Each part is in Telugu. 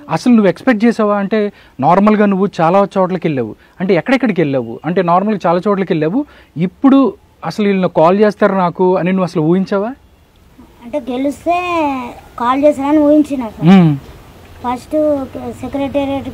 అసలు నువ్వు ఎక్స్పెక్ట్ చేసావా అంటే నార్మల్గా నువ్వు చాలా చోట్లకి వెళ్ళావు అంటే ఎక్కడెక్కడికి వెళ్ళావు అంటే నార్మల్గా చాలా చోట్లకి వెళ్ళావు ఇప్పుడు అసలు వీళ్ళు కాల్ చేస్తారు నాకు అని నువ్వు అసలు ఊహించావా అంటే గెలిస్తే కాల్ చేశారని ఊహించిన సార్ మ్మ్. ఫస్ట్ సెక్రటేరియట్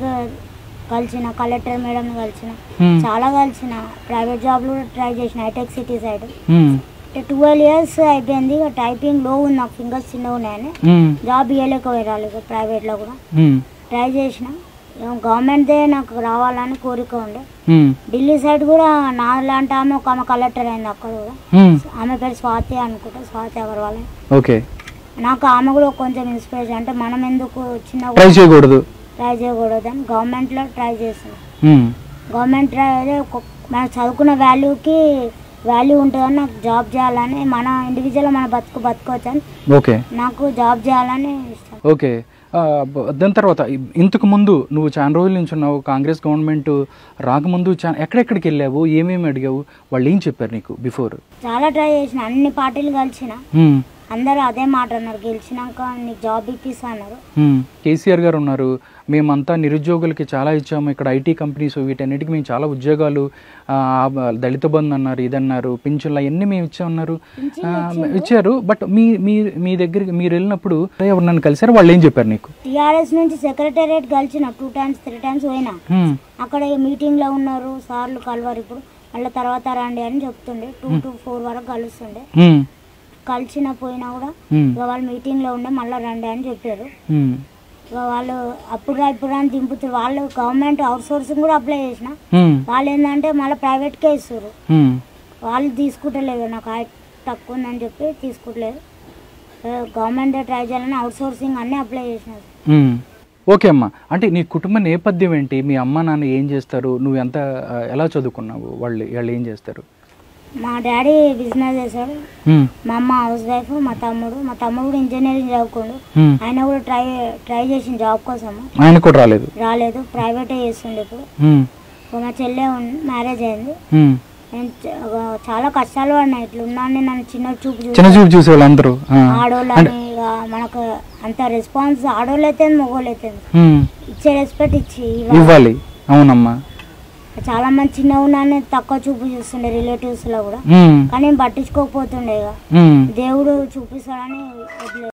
కలిసిన కలెక్టర్ మేడంని కలిసిన మ్మ్. చాలా కలిసిన ప్రైవేట్ జాబ్లు కూడా ట్రై చేసిన హైటెక్ సిటీ సైడ్ మ్మ్. ట్వెల్వ్ ఇయర్స్ అయిపోయింది ఇక టైపింగ్ లో ఉంది నాకు ఫింగర్స్ చిన్నగా ఉన్నాయని మ్మ్. జాబ్ ఇవ్వలేకపోయారు ఇక ప్రైవేట్లో కూడా మ్మ్. ట్రై చేసిన గవర్నమెంట్దే నాకు రావాలని కోరిక ఉండే మ్మ్. ఢిల్లీ సైడ్ కూడా నా లాంటి ఆమె ఒక ఆమె కలెక్టర్ అయింది అక్కడ కూడా మ్మ్. ఆమె పేరు స్వాతి అనుకుంటా స్వాతి అగర్వాల్ అని. ఓకే నాకు ఆమె కూడా కొంచెం ఇన్స్పిరేషన్ అంటే మనం ఎందుకు చిన్న ట్రై చేయకూడదు ట్రై చేయకూడదు అని గవర్నమెంట్లో ట్రై చేసిన మ్మ్. గవర్నమెంట్ ట్రై అదే ఒక- మనం చదువుకున్న వాల్యూకి వాల్యూ ఉంటుందని నాకు జాబ్ చేయాలని మన ఇండివిజువల్ మన బతుకు బతుకోవచ్చు అని ఓకే నాకు జాబ్ చేయాలని ఇష్టం ఓకే ఆ, బ- దాని తర్వాత ఇ- ఇంతకు ముందు నువ్వు చాలా రోజుల నుంచి ఉన్నావు కాంగ్రెస్ గవర్నమెంట్ రాకముందు చా ఎక్కడెక్కడికి వెళ్ళావు ఏమేమి అడిగావు వాళ్ళు ఏం చెప్పారు నీకు బిఫోర్ చాలా ట్రై చేసిన అన్ని పార్టీలు కలిసిన అందరూ అదే మాట అన్నారు గెలిచినాక నీకు జాబ్ ఇప్పిస్తా అన్నారు కేసీఆర్ గారు ఉన్నారు మేమంతా నిరుద్యోగులకి చాలా ఇచ్చాము ఇక్కడ ఐటీ కంపెనీస్ వీటన్నిటికి మేము చాలా ఉద్యోగాలు ఆ, దళిత బంధు అన్నారు ఇదన్నారు పింఛన్లు అవన్నీ మేము ఇచ్చామన్నారు ఆ, ఇచ్చారు బట్ మీ మీ మీ దగ్గరికి మీరు వెళ్ళినప్పుడు ఎవరు నన్ను కలిసారు వాళ్ళు ఏం చెప్పారు నీకు టీఆర్ఎస్ నుంచి సెక్రటేరియట్ కలిసిన టూ టైమ్స్ త్రీ టైమ్స్ పోయినా మ్మ్. అక్కడ మీటింగ్లో ఉన్నారు సార్లు కలవరు ఇప్పుడు మళ్ళీ తర్వాత రండి అని చెప్తుండే టూ టు ఫోర్ వరకు కలుస్తుండే మ్మ్. కలిసిన పోయినా కూడా మ్మ్. ఇక వాళ్ళు మీటింగ్లో ఉండే మళ్ళీ రండి అని చెప్పారు మ్మ్. ఇక వాళ్ళు అప్పుడు ఇప్పుడు అని దింపుతారు వాళ్ళు గవర్నమెంట్ అవుట్ సోర్సింగ్ కూడా అప్లై చేసిన మ్మ్. వాళ్ళు ఏంటంటే మళ్ళీ ప్రైవేట్కే ఇస్తారు మ్మ్. వాళ్ళు తీసుకుంటలేదు నాకు హైట్ తక్కువ ఉందని చెప్పి తీసుకుంటలేదు గవర్నమెంట్ ట్రై చేయాలని అవుట్ సోర్సింగ్ అన్నీ అప్లై చేసినారు మ్మ్. ఓకే అమ్మా అంటే నీ కుటుంబ నేపథ్యం ఏంటి మీ అమ్మ నాన్న ఏం చేస్తారు నువ్వు ఎంత ఆ, ఎలా చదువుకున్నావు వాళ్ళు వాళ్ళు ఏం చేస్తారు మా డాడీ బిజినెస్ చేశాడు మ్మ్. మా అమ్మ హౌస్ వైఫ్ మా తమ్ముడు మా తమ్ముడు కూడా ఇంజనీరింగ్ చదువుకోండు మ్మ్. ఆయన కూడా ట్రై ట్రై చేసిన జాబ్ కోసము ఆయన కూడా రాలేదు రాలేదు ప్రైవేటే చేస్తుండే ఇప్పుడు మ్మ్. ఇప్పుడు మా చెల్లె మ్యారేజ్ అయింది మ్మ్. నేను చ- ఒక చాలా కష్టాలు పడినాయి ఇట్లా ఉన్నాను నన్ను చిన్న చూపు చూసి చిన్న చూపు చూసే వాళ్ళందరూ ఆ. ఆడోళ్ళని ఇక మనకు అంత రెస్పాన్స్ ఆడోళ్ళు అయితే మొగోళ్ళు అయితే మ్మ్. ఇచ్చే రెస్పెక్ట్ ఇచ్చి ఇవ్వాలి. ఇవ్వాలి అవునమ్మా చాలా మంది చిన్న ఉన్నానే తక్కువ చూపు చూస్తుండే రిలేటివ్స్ లో కూడా మ్మ్. కానీ నేను పట్టించుకోకపోతుండే ఇక మ్మ్. దేవుడు చూపిస్తాడని వదిలే